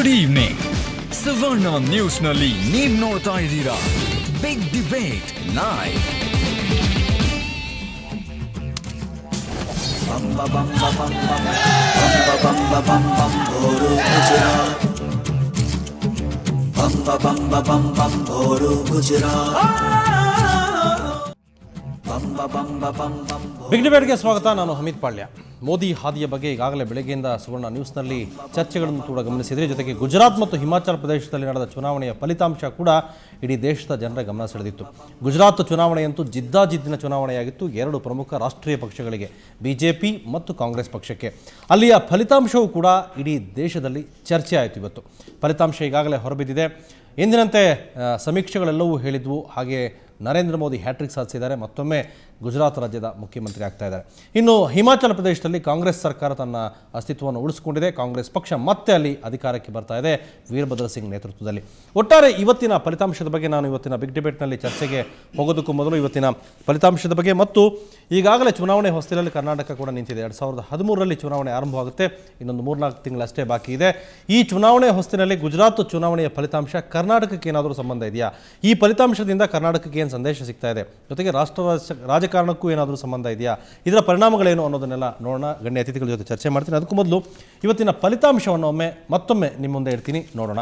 Good evening ಸುವರ್ಣ ನ್ಯೂಸ್ನಲ್ಲಿ ನೀವು ನೋಡ್ತಾ ಇದ್ದೀರಾ ಬಿಗ್ ಡಿಬೇಟ್ ಲೈವ್ ಬಿಗ್ ಡಿಬೇಟ್ಗೆ ಸ್ವಾಗತ ನಾನು ಹಮೀದ್ ಪಾಳ್ಯ ಮೋದಿ ಹಾದಿಯ ಬಗ್ಗೆ ಈಗಾಗಲೇ ಬೆಳಗ್ಗೆಯಿಂದ ಸುವರ್ಣ ನ್ಯೂಸ್ನಲ್ಲಿ ಚರ್ಚೆಗಳನ್ನು ಕೂಡ ಗಮನಿಸಿದರೆ ಜೊತೆಗೆ ಗುಜರಾತ್ ಮತ್ತು ಹಿಮಾಚಲ ಪ್ರದೇಶದಲ್ಲಿ ನಡೆದ ಚುನಾವಣೆಯ ಫಲಿತಾಂಶ ಕೂಡ ಇಡೀ ದೇಶದ ಜನರ ಗಮನ ಸೆಳೆದಿತ್ತು ಗುಜರಾತ್ ಚುನಾವಣೆಯಂತೂ ಜಿದ್ದಾಜಿದ್ದಿನ ಚುನಾವಣೆಯಾಗಿತ್ತು ಎರಡು ಪ್ರಮುಖ ರಾಷ್ಟ್ರೀಯ ಪಕ್ಷಗಳಿಗೆ ಬಿಜೆಪಿ ಮತ್ತು ಕಾಂಗ್ರೆಸ್ ಪಕ್ಷಕ್ಕೆ ಅಲ್ಲಿಯ ಫಲಿತಾಂಶವೂ ಕೂಡ ಇಡೀ ದೇಶದಲ್ಲಿ ಚರ್ಚೆ ಆಯಿತು ಇವತ್ತು ಫಲಿತಾಂಶ ಈಗಾಗಲೇ ಹೊರಬಿದ್ದಿದೆ ಎಂದಿನಂತೆ ಆ, ಸಮೀಕ್ಷೆಗಳೆಲ್ಲವೂ ಹೇಳಿದ್ವು ಹಾಗೆ ನರೇಂದ್ರ ಮೋದಿ ಹ್ಯಾಟ್ರಿಕ್ ಸಾಧಿಸಿದ್ದಾರೆ ಮತ್ತೊಮ್ಮೆ ಗುಜರಾತ್ ರಾಜ್ಯದ ಮುಖ್ಯಮಂತ್ರಿ ಆಗ್ತಾ ಇದ್ದಾರೆ ಇನ್ನು ಹಿಮಾಚಲ ಪ್ರದೇಶದಲ್ಲಿ ಕಾಂಗ್ರೆಸ್ ಸರ್ಕಾರ ತನ್ನ ಅಸ್ತಿತ್ವವನ್ನು ಉಳಿಸಿಕೊಂಡಿದೆ ಕಾಂಗ್ರೆಸ್ ಪಕ್ಷ ಮತ್ತೆ ಅಲ್ಲಿ ಅಧಿಕಾರಕ್ಕೆ ಬರ್ತಾ ಇದೆ ವೀರಭದ್ರ ಸಿಂಗ್ ನೇತೃತ್ವದಲ್ಲಿ ಒಟ್ಟಾರೆ ಇವತ್ತಿನ ಫಲಿತಾಂಶದ ಬಗ್ಗೆ ನಾನು ಇವತ್ತಿನ ಬಿಗ್ ಡಿಬೇಟ್ನಲ್ಲಿ ಚರ್ಚೆಗೆ ಹೋಗೋದಕ್ಕೂ ಮೊದಲು ಇವತ್ತಿನ ಫಲಿತಾಂಶದ ಬಗ್ಗೆ ಮತ್ತು ಈಗಾಗಲೇ ಚುನಾವಣೆ ಹೊಸ್ತಿಲಲ್ಲಿ ಕರ್ನಾಟಕ ಕೂಡ ನಿಂತಿದೆ ಎರಡು ಸಾವಿರದ ಹದಿಮೂರರಲ್ಲಿ ಚುನಾವಣೆ ಆರಂಭವಾಗುತ್ತೆ ಇನ್ನೊಂದು ಮೂರ್ನಾಲ್ಕು ತಿಂಗಳಷ್ಟೇ ಬಾಕಿ ಇದೆ ಈ ಚುನಾವಣೆ ಹೊಸ್ತಿನಲ್ಲಿ ಗುಜರಾತ್ ಚುನಾವಣೆಯ ಫಲಿತಾಂಶ ಕರ್ನಾಟಕಕ್ಕೆ ಏನಾದರೂ ಸಂಬಂಧ ಇದೆಯಾ ಈ ಫಲಿತಾಂಶದಿಂದ ಕರ್ನಾಟಕಕ್ಕೆ ಏನು ಸಂದೇಶ ಸಿಗ್ತಾ ಇದೆ ಜೊತೆಗೆ ರಾಷ್ಟ್ರ ರಾಜ- ರಾಜಕಾರಣಕ್ಕೂ ಏನಾದರೂ ಸಂಬಂಧ ಇದೆಯಾ ಇದರ ಪರಿಣಾಮಗಳೇನು ಅನ್ನೋದನ್ನೆಲ್ಲ ನೋಡೋಣ ಗಣ್ಯ ಅತಿಥಿಗಳ ಜೊತೆ ಚರ್ಚೆ ಮಾಡ್ತೀನಿ ಅದಕ್ಕೂ ಮೊದಲು ಇವತ್ತಿನ ಫಲಿತಾಂಶವನ್ನು ಒಮ್ಮೆ ಮತ್ತೊಮ್ಮೆ ನಿಮ್ಮ ಮುಂದೆ ಇಡ್ತೀನಿ ನೋಡೋಣ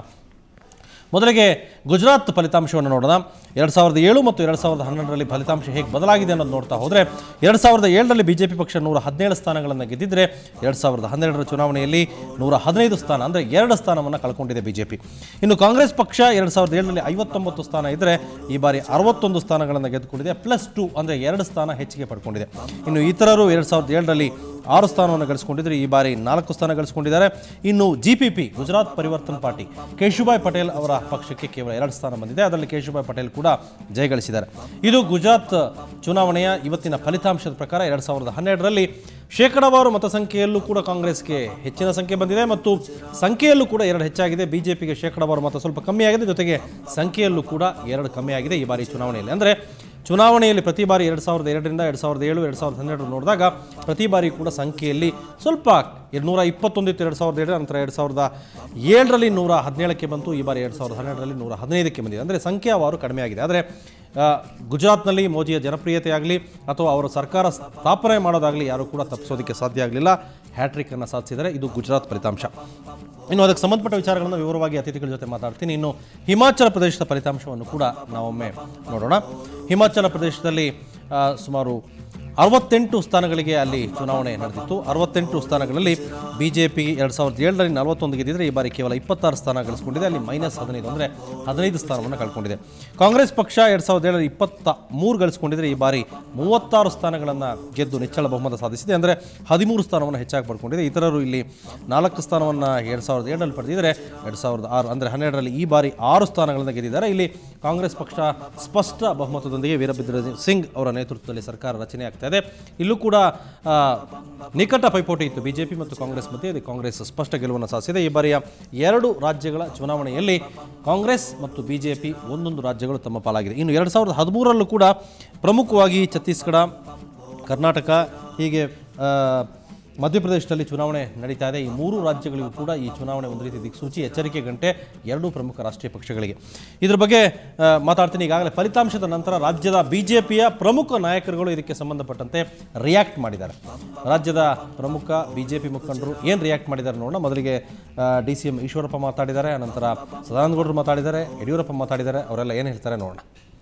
ಮೊದಲಿಗೆ ಗುಜರಾತ್ ಫಲಿತಾಂಶವನ್ನು ನೋಡೋಣ ಎರಡು ಸಾವಿರದ ಏಳು ಮತ್ತು ಎರಡು ಸಾವಿರದ ಹನ್ನೆರಡರಲ್ಲಿ ಫಲಿತಾಂಶ ಹೇಗೆ ಬದಲಾಗಿದೆ ಅನ್ನೋದು ನೋಡ್ತಾ ಹೋದರೆ ಎರಡು ಸಾವಿರದ ಏಳರಲ್ಲಿ ಬಿ ಜೆ ಪಿ ಪಕ್ಷ ನೂರ ಹದಿನೇಳು ಸ್ಥಾನಗಳನ್ನು ಗೆದ್ದಿದ್ದರೆ ಎರಡು ಸಾವಿರದ ಹನ್ನೆರಡರ ಚುನಾವಣೆಯಲ್ಲಿ ನೂರ ಹದಿನೈದು ಸ್ಥಾನ ಅಂದರೆ ಎರಡು ಸ್ಥಾನವನ್ನು ಕಳ್ಕೊಂಡಿದೆ ಬಿ ಜೆ ಪಿ ಇನ್ನು ಕಾಂಗ್ರೆಸ್ ಪಕ್ಷ ಎರಡು ಸಾವಿರದ ಏಳರಲ್ಲಿ ಐವತ್ತೊಂಬತ್ತು ಸ್ಥಾನ ಇದ್ದರೆ ಈ ಬಾರಿ ಅರವತ್ತೊಂದು ಸ್ಥಾನಗಳನ್ನು ಗೆದ್ದುಕೊಂಡಿದೆ ಪ್ಲಸ್ ಟು ಅಂದರೆ ಎರಡು ಸ್ಥಾನ ಹೆಚ್ಚಿಗೆ ಪಡ್ಕೊಂಡಿದೆ ಇನ್ನು ಇತರರು ಎರಡು ಸಾವಿರದ ಏಳರಲ್ಲಿ ಆರು ಸ್ಥಾನವನ್ನು ಗಳಿಸಿಕೊಂಡಿದ್ದರೆ ಈ ಬಾರಿ ನಾಲ್ಕು ಸ್ಥಾನ ಗಳಿಸಿಕೊಂಡಿದ್ದಾರೆ ಇನ್ನು G P P Gujarat Parivartan party Keshubhai Patel ಅವರ ಪಕ್ಷಕ್ಕೆ ಕೇವಲ ಎರಡು ಸ್ಥಾನ ಬಂದಿದೆ ಅದರಲ್ಲಿ ಕೇಶುಭಾಯ್ ಪಟೇಲ್ ಕೂಡ ಜಯಗಳಿಸಿದ್ದಾರೆ ಇದು ಗುಜರಾತ್ ಚುನಾವಣೆಯ ಇವತ್ತಿನ ಫಲಿತಾಂಶದ ಪ್ರಕಾರ ಎರಡು ಸಾವಿರದ ಹನ್ನೆರಡರಲ್ಲಿ ಶೇಕಡಾವಾರು ಮತ ಸಂಖ್ಯೆಯಲ್ಲೂ ಕೂಡ ಕಾಂಗ್ರೆಸ್ಗೆ ಹೆಚ್ಚಿನ ಸಂಖ್ಯೆ ಬಂದಿದೆ ಮತ್ತು ಸಂಖ್ಯೆಯಲ್ಲೂ ಕೂಡ ಎರಡು ಹೆಚ್ಚಾಗಿದೆ ಬಿಜೆಪಿಗೆ ಶೇಕಡಾವಾರು ಮತ ಸ್ವಲ್ಪ ಕಮ್ಮಿ ಆಗಿದೆ ಜೊತೆಗೆ ಸಂಖ್ಯೆಯಲ್ಲೂ ಕೂಡ ಎರಡು ಕಮ್ಮಿ ಆಗಿದೆ ಈ ಬಾರಿ ಚುನಾವಣೆಯಲ್ಲಿ ಅಂದರೆ ಚುನಾವಣೆಯಲ್ಲಿ ಪ್ರತಿ ಬಾರಿ ಎರಡು ಸಾವಿರದ ಎರಡರಿಂದ ಎರಡು ಸಾವಿರದ ಏಳು ಎರಡು ಸಾವಿರದ ಹನ್ನೆರಡು ನೋಡಿದಾಗ ಪ್ರತಿ ಬಾರಿ ಕೂಡ ಸಂಖ್ಯೆಯಲ್ಲಿ ಸ್ವಲ್ಪ ನೂರ ಇಪ್ಪತ್ತೊಂದಿತ್ತು ಎರಡು ಸಾವಿರದ ಏಳರ ನಂತರ ಎರಡು ಸಾವಿರದ ಏಳರಲ್ಲಿ ನೂರ ಹದಿನೇಳಕ್ಕೆ ಬಂತು ಈ ಬಾರಿ ಎರಡು ಸಾವಿರದ ಹನ್ನೆರಡರಲ್ಲಿ ನೂರ ಹದಿನೈದಕ್ಕೆ ಬಂದಿದೆ ಅಂದರೆ ಸಂಖ್ಯಾವಾರು ಕಡಿಮೆ ಆಗಿದೆ ಆದರೆ ಆ, ಗುಜರಾತ್ನಲ್ಲಿ ಮೋದಿಯ ಜನಪ್ರಿಯತೆ ಆಗಲಿ ಅಥವಾ ಅವರ ಸರ್ಕಾರ ಸ್ಥಾಪನೆ ಮಾಡೋದಾಗಲಿ ಯಾರೂ ಕೂಡ ತಪ್ಪಿಸೋದಕ್ಕೆ ಸಾಧ್ಯ ಆಗಲಿಲ್ಲ ಹ್ಯಾಟ್ರಿಕನ್ನು ಸಾಧಿಸಿದರೆ ಇದು ಗುಜರಾತ್ ಫಲಿತಾಂಶ ಇನ್ನು ಅದಕ್ಕೆ ಸಂಬಂಧಪಟ್ಟ ವಿಚಾರಗಳನ್ನು ವಿವರವಾಗಿ ಅತಿಥಿಗಳ ಜೊತೆ ಮಾತಾಡ್ತೀನಿ ಇನ್ನು ಹಿಮಾಚಲ ಪ್ರದೇಶದ ಫಲಿತಾಂಶವನ್ನು ಕೂಡ ನಾವೊಮ್ಮೆ ನೋಡೋಣ ಹಿಮಾಚಲ ಪ್ರದೇಶದಲ್ಲಿ ಆ, ಸುಮಾರು ಅರವತ್ತೆಂಟು ಸ್ಥಾನಗಳಿಗೆ ಅಲ್ಲಿ ಚುನಾವಣೆ ನಡೆದಿತ್ತು ಅರವತ್ತೆಂಟು ಸ್ಥಾನಗಳಲ್ಲಿ ಬಿ ಜೆ ಪಿ ಎರಡು ಸಾವಿರದ ಏಳರಲ್ಲಿ ನಲವತ್ತೊಂದು ಗೆದ್ದಿದ್ರೆ ಈ ಬಾರಿ ಕೇವಲ ಇಪ್ಪತ್ತಾರು ಸ್ಥಾನ ಗಳಿಸ್ಕೊಂಡಿದೆ ಅಲ್ಲಿ ಮೈನಸ್ ಹದಿನೈದು ಅಂದರೆ ಹದಿನೈದು ಸ್ಥಾನವನ್ನು ಕಳ್ಕೊಂಡಿದೆ ಕಾಂಗ್ರೆಸ್ ಪಕ್ಷ ಎರಡು ಸಾವಿರದ ಏಳರಲ್ಲಿ ಇಪ್ಪತ್ತ ಮೂರು ಗಳಿಸ್ಕೊಂಡಿದ್ರೆ ಈ ಬಾರಿ ಮೂವತ್ತಾರು ಸ್ಥಾನಗಳನ್ನು ಗೆದ್ದು ನಿಚ್ಚಳ ಬಹುಮತ ಸಾಧಿಸಿದೆ ಅಂದರೆ ಹದಿಮೂರು ಸ್ಥಾನವನ್ನು ಹೆಚ್ಚಾಗಿ ಪಡ್ಕೊಂಡಿದೆ ಇತರರು ಇಲ್ಲಿ ನಾಲ್ಕು ಸ್ಥಾನವನ್ನು ಎರಡು ಸಾವಿರದ ಏಳರಲ್ಲಿ ಪಡೆದಿದ್ದರೆ ಎರಡು ಸಾವಿರದ ಆರು ಅಂದರೆ ಹನ್ನೆರಡರಲ್ಲಿ ಈ ಬಾರಿ ಆರು ಸ್ಥಾನಗಳನ್ನು ಗೆದ್ದಿದ್ದಾರೆ ಇಲ್ಲಿ ಕಾಂಗ್ರೆಸ್ ಪಕ್ಷ ಸ್ಪಷ್ಟ ಬಹುಮತದೊಂದಿಗೆ ವೀರಭದ್ರ ಸಿಂಗ್ ಅವರ ನೇತೃತ್ವದಲ್ಲಿ ಸರ್ಕಾರ ರಚನೆ ಆಗ್ತಾ ಇದೆ ಇಲ್ಲೂ ಕೂಡ ಆ, ನಿಕಟ ಪೈಪೋಟಿ ಇತ್ತು ಬಿಜೆಪಿ ಮತ್ತು ಕಾಂಗ್ರೆಸ್ ಮಧ್ಯೆ ಅದು ಕಾಂಗ್ರೆಸ್ ಸ್ಪಷ್ಟ ಗೆಲುವನ್ನು ಸಾಧಿಸಿದೆ ಈ ಬಾರಿಯ ಎರಡು ರಾಜ್ಯಗಳ ಚುನಾವಣೆಯಲ್ಲಿ ಕಾಂಗ್ರೆಸ್ ಮತ್ತು ಬಿಜೆಪಿ ಒಂದೊಂದು ರಾಜ್ಯಗಳು ತಮ್ಮ ಪಾಲಾಗಿದೆ ಇನ್ನು ಎರಡು ಸಾವಿರದ ಹದಿಮೂರರಲ್ಲೂ ಕೂಡ ಪ್ರಮುಖವಾಗಿ ಛತ್ತೀಸ್ಗಢ ಕರ್ನಾಟಕ ಹೀಗೆ ಆ, ಮಧ್ಯಪ್ರದೇಶದಲ್ಲಿ ಚುನಾವಣೆ ನಡೀತಾ ಇದೆ ಈ ಮೂರು ರಾಜ್ಯಗಳಿಗೂ ಕೂಡ ಈ ಚುನಾವಣೆ ಒಂದು ರೀತಿ ದಿಕ್ಸೂಚಿ ಎಚ್ಚರಿಕೆ ಗಂಟೆ ಎರಡೂ ಪ್ರಮುಖ ರಾಷ್ಟ್ರೀಯ ಪಕ್ಷಗಳಿಗೆ ಇದ್ರ ಬಗ್ಗೆ ಆ, ಮಾತಾಡ್ತೀನಿ ಈಗಾಗಲೇ ಫಲಿತಾಂಶದ ನಂತರ ರಾಜ್ಯದ ಬಿಜೆಪಿಯ ಪ್ರಮುಖ ನಾಯಕರುಗಳು ಇದಕ್ಕೆ ಸಂಬಂಧಪಟ್ಟಂತೆ ರಿಯಾಕ್ಟ್ ಮಾಡಿದ್ದಾರೆ ರಾಜ್ಯದ ಪ್ರಮುಖ ಬಿಜೆಪಿ ಮುಖಂಡರು ಏನು ರಿಯಾಕ್ಟ್ ಮಾಡಿದ್ದಾರೆ ನೋಡೋಣ ಮೊದಲಿಗೆ ಡಿ ಸಿ ಎಂ ಈಶ್ವರಪ್ಪ ಮಾತಾಡಿದ್ದಾರೆ ಅನಂತರ ಸದಾನಂದ ಗೌಡರು ಮಾತಾಡಿದ್ದಾರೆ ಯಡಿಯೂರಪ್ಪ ಮಾತಾಡಿದ್ದಾರೆ ಅವರೆಲ್ಲ ಏನು ಹೇಳ್ತಾರೆ ನೋಡೋಣ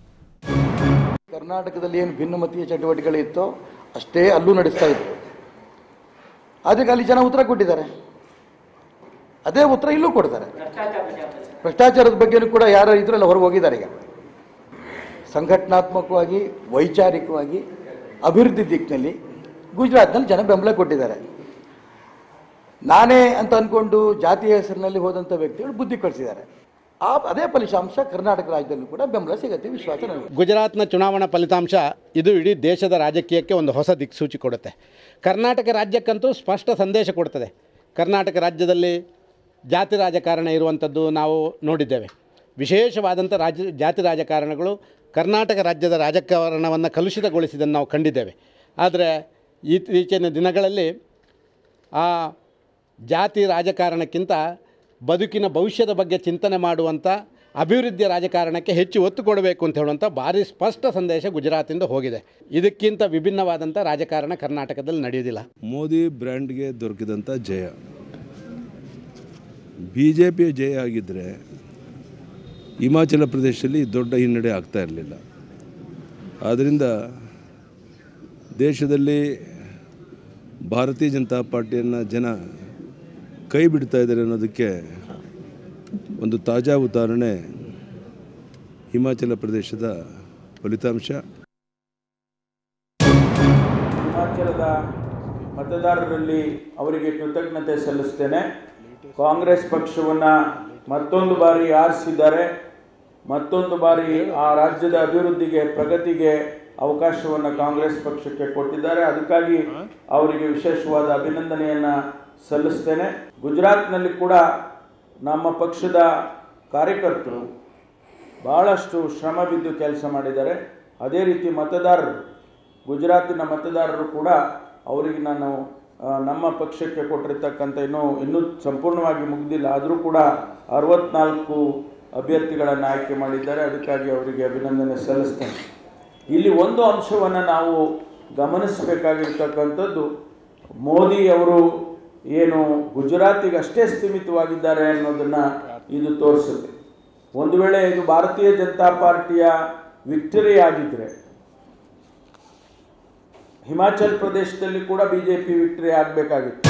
ಕರ್ನಾಟಕದಲ್ಲಿ ಏನು ಭಿನ್ನಮತೀಯ ಚಟುವಟಿಕೆಗಳಿತ್ತೋ ಅಷ್ಟೇ ಅಲ್ಲೂ ನಡೆಸ್ತಾ ಇದ್ರು ಅದಕ್ಕೆ ಅಲ್ಲಿ ಜನ ಉತ್ತರ ಕೊಟ್ಟಿದ್ದಾರೆ ಅದೇ ಉತ್ತರ ಇಲ್ಲೂ ಕೊಡ್ತಾರೆ ಭ್ರಷ್ಟಾಚಾರದ ಬಗ್ಗೆನೂ ಕೂಡ ಯಾರು ಇದ್ರಲ್ಲ ಹೊರಗೆ ಹೋಗಿದ್ದಾರೆ ಈಗ ಸಂಘಟನಾತ್ಮಕವಾಗಿ ವೈಚಾರಿಕವಾಗಿ ಅಭಿವೃದ್ಧಿ ದಿಕ್ಕಿನಲ್ಲಿ ಗುಜರಾತ್ನಲ್ಲಿ ಜನ ಬೆಂಬಲ ಕೊಟ್ಟಿದ್ದಾರೆ ನಾನೇ ಅಂತ ಅಂದ್ಕೊಂಡು ಜಾತಿಯ ಹೆಸರಿನಲ್ಲಿ ಹೋದಂಥ ವ್ಯಕ್ತಿಗಳು ಬುದ್ಧಿ ಕಳಿಸಿದ್ದಾರೆ ಆ ಅದೇ ಫಲಿತಾಂಶ ಕರ್ನಾಟಕ ರಾಜ್ಯದಲ್ಲೂ ಕೂಡ ಬೆಂಬಲ ಸಿಗುತ್ತೆ ವಿಶ್ವಾಸ ನನಗೆ ಗುಜರಾತ್ನ ಚುನಾವಣಾ ಫಲಿತಾಂಶ ಇದು ಇಡೀ ದೇಶದ ರಾಜಕೀಯಕ್ಕೆ ಒಂದು ಹೊಸ ದಿಕ್ಸೂಚಿ ಕೊಡುತ್ತೆ ಕರ್ನಾಟಕ ರಾಜ್ಯಕ್ಕಂತೂ ಸ್ಪಷ್ಟ ಸಂದೇಶ ಕೊಡ್ತದೆ ಕರ್ನಾಟಕ ರಾಜ್ಯದಲ್ಲಿ ಜಾತಿ ರಾಜಕಾರಣ ಇರುವಂಥದ್ದು ನಾವು ನೋಡಿದ್ದೇವೆ ವಿಶೇಷವಾದಂಥ ರಾಜ್ಯ ಜಾತಿ ರಾಜಕಾರಣಗಳು ಕರ್ನಾಟಕ ರಾಜ್ಯದ ರಾಜಕಾರಣವನ್ನು ಕಲುಷಿತಗೊಳಿಸಿದ್ದನ್ನು ನಾವು ಕಂಡಿದ್ದೇವೆ ಆದರೆ ಇತ್ತೀಚಿನ ದಿನಗಳಲ್ಲಿ ಆ ಜಾತಿ ರಾಜಕಾರಣಕ್ಕಿಂತ ಬದುಕಿನ ಭವಿಷ್ಯದ ಬಗ್ಗೆ ಚಿಂತನೆ ಮಾಡುವಂಥ ಅಭಿವೃದ್ಧಿಯ ರಾಜಕಾರಣಕ್ಕೆ ಹೆಚ್ಚು ಒತ್ತು ಕೊಡಬೇಕು ಅಂತ ಹೇಳುವಂಥ ಭಾರಿ ಸ್ಪಷ್ಟ ಸಂದೇಶ ಗುಜರಾತಿಂದ ಹೋಗಿದೆ ಇದಕ್ಕಿಂತ ವಿಭಿನ್ನವಾದಂಥ ರಾಜಕಾರಣ ಕರ್ನಾಟಕದಲ್ಲಿ ನಡೆಯುವುದಿಲ್ಲ ಮೋದಿ ಬ್ರ್ಯಾಂಡ್ಗೆ ದೊರಕಿದಂಥ ಜಯ ಬಿ ಜೆ ಪಿಯ ಜಯ ಆಗಿದ್ದರೆ ಹಿಮಾಚಲ ಪ್ರದೇಶದಲ್ಲಿ ದೊಡ್ಡ ಹಿನ್ನಡೆ ಆಗ್ತಾ ಇರಲಿಲ್ಲ ಆದ್ದರಿಂದ ದೇಶದಲ್ಲಿ ಭಾರತೀಯ ಜನತಾ ಪಾರ್ಟಿಯನ್ನು ಜನ ಕೈ ಬಿಡ್ತಾ ಇದ್ದಾರೆ ಅನ್ನೋದಕ್ಕೆ ಒಂದು ತಾಜಾ ಉದಾಹರಣೆ ಹಿಮಾಚಲ ಪ್ರದೇಶದ ಫಲಿತಾಂಶ ಹಿಮಾಚಲದ ಮತದಾರರಲ್ಲಿ ಅವರಿಗೆ ಕೃತಜ್ಞತೆ ಸಲ್ಲಿಸ್ತೇನೆ ಕಾಂಗ್ರೆಸ್ ಪಕ್ಷವನ್ನು ಮತ್ತೊಂದು ಬಾರಿ ಆರಿಸಿದ್ದಾರೆ ಮತ್ತೊಂದು ಬಾರಿ ಆ ರಾಜ್ಯದ ಅಭಿವೃದ್ಧಿಗೆ ಪ್ರಗತಿಗೆ ಅವಕಾಶವನ್ನು ಕಾಂಗ್ರೆಸ್ ಪಕ್ಷಕ್ಕೆ ಕೊಟ್ಟಿದ್ದಾರೆ ಅದಕ್ಕಾಗಿ ಅವರಿಗೆ ವಿಶೇಷವಾದ ಅಭಿನಂದನೆಯನ್ನು ಸಲ್ಲಿಸ್ತೇನೆ ಗುಜರಾತ್ನಲ್ಲಿ ಕೂಡ ನಮ್ಮ ಪಕ್ಷದ ಕಾರ್ಯಕರ್ತರು ಭಾಳಷ್ಟು ಶ್ರಮ ಬಿದ್ದು ಕೆಲಸ ಮಾಡಿದ್ದಾರೆ ಅದೇ ರೀತಿ ಮತದಾರರು ಗುಜರಾತಿನ ಮತದಾರರು ಕೂಡ ಅವರಿಗೆ ನಾನು ಆ, ನಮ್ಮ ಪಕ್ಷಕ್ಕೆ ಕೊಟ್ಟಿರ್ತಕ್ಕಂಥ ಇನ್ನೂ ಇನ್ನೂ ಸಂಪೂರ್ಣವಾಗಿ ಮುಗಿದಿಲ್ಲ ಆದರೂ ಕೂಡ ಅರವತ್ನಾಲ್ಕು ಅಭ್ಯರ್ಥಿಗಳನ್ನು ಆಯ್ಕೆ ಮಾಡಿದ್ದಾರೆ ಅದಕ್ಕಾಗಿ ಅವರಿಗೆ ಅಭಿನಂದನೆ ಸಲ್ಲಿಸ್ತೇನೆ ಇಲ್ಲಿ ಒಂದು ಅಂಶವನ್ನು ನಾವು ಗಮನಿಸಬೇಕಾಗಿರ್ತಕ್ಕಂಥದ್ದು ಮೋದಿ ಅವರು ಏನು ಗುಜರಾತಿಗೆ ಅಷ್ಟೇ ಸ್ಥೀಮಿತವಾಗಿದ್ದಾರೆ ಅನ್ನೋದನ್ನು ಇದು ತೋರಿಸುತ್ತೆ ಒಂದು ವೇಳೆ ಇದು ಭಾರತೀಯ ಜನತಾ ಪಾರ್ಟಿಯ ವಿಕ್ಟರಿ ಆಗಿದ್ದರೆ ಹಿಮಾಚಲ್ ಪ್ರದೇಶದಲ್ಲಿ ಕೂಡ ಬಿ ಜೆ ಪಿ ವಿಕ್ಟರಿ ಆಗಬೇಕಾಗಿತ್ತು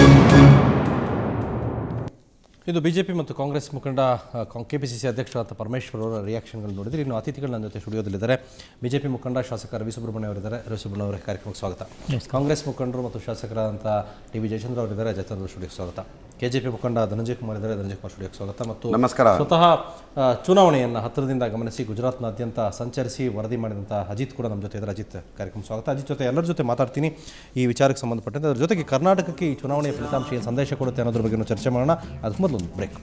ಇದು ಬಿಜೆಪಿ ಮತ್ತು ಕಾಂಗ್ರೆಸ್ ಮುಖಂಡ ಕೆ ಪಿ ಸಿ ಸಿ ಅಧ್ಯಕ್ಷರಾದ ಪರಮೇಶ್ವರ್ ಅವರ ರಿಯಾಕ್ಷನ್ಗಳು ನೋಡಿದ್ರೆ ಇನ್ನು ಅತಿಥಿಗಳು ನನ್ನ ಜೊತೆ ಸ್ಟುಡಿಯೋದಲ್ಲಿದ್ದಾರೆ ಬಿಜೆಪಿ ಮುಖಂಡ ಶಾಸಕ ರವಿ ಸುಬ್ರಹ್ಮಣ್ಯ ಅವರಿದ್ದಾರೆ ರವಿ ಸುಬ್ರಹ್ಮಣ್ಯ ಅವರ ಕಾರ್ಯಕ್ರಮಕ್ಕೆ ಸ್ವಾಗತ ಕಾಂಗ್ರೆಸ್ ಮುಖಂಡರು ಮತ್ತು ಶಾಸಕರಾದಂಥ ಟಿ ವಿ ಜಯಚಂದ್ರ ಅವರಿದ್ದಾರೆ ಜಯಚಂದ್ರ ಸ್ಟುಡಿಯೋಗೆ ಸ್ವಾಗತ ಕೆಜೆಪಿ ಮುಖಂಡ ಧನಂಜಯ ಕುಮಾರ್ ಇದ್ದಾರೆ ಧನಂಜಯ ಕುಮಾರ್ ಸ್ಟುಡಿಯೋಗೆ ಸ್ವಾಗತ ಮತ್ತು ನಮಸ್ಕಾರ. ಸ್ವತಃ ಆ, ಚುನಾವಣೆಯನ್ನು ಹತ್ತಿರದಿಂದ ಗಮನಿಸಿ ಗುಜರಾತ್ನಾದ್ಯಂತ ಸಂಚರಿಸಿ ವರದಿ ಮಾಡಿದಂಥ ಅಜಿತ್ ಕೂಡ ನಮ್ಮ ಜೊತೆ ಇದ್ದಾರೆ ಅಜಿತ್ ಕಾರ್ಯಕ್ರಮ ಸ್ವಾಗತ ಅಜಿತ್ ಜೊತೆ ಎಲ್ಲರ ಜೊತೆ ಮಾತಾಡ್ತೀನಿ ಈ ವಿಚಾರಕ್ಕೆ ಸಂಬಂಧಪಟ್ಟಂತೆ ಅದ್ರ ಜೊತೆಗೆ ಕರ್ನಾಟಕಕ್ಕೆ ಈ ಚುನಾವಣೆಯ ಫಲಿತಾಂಶ ಏನು ಸಂದೇಶ ಕೊಡುತ್ತೆ ಅನ್ನೋದ್ರ ಬಗ್ಗೆ ಚರ್ಚೆ ಮಾಡೋಣ ಅದಕ್ಕೆ ಮೊದಲು ಒಂದು break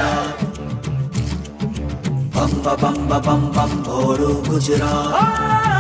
bum ba bum ba bum bum bhoru Gujarat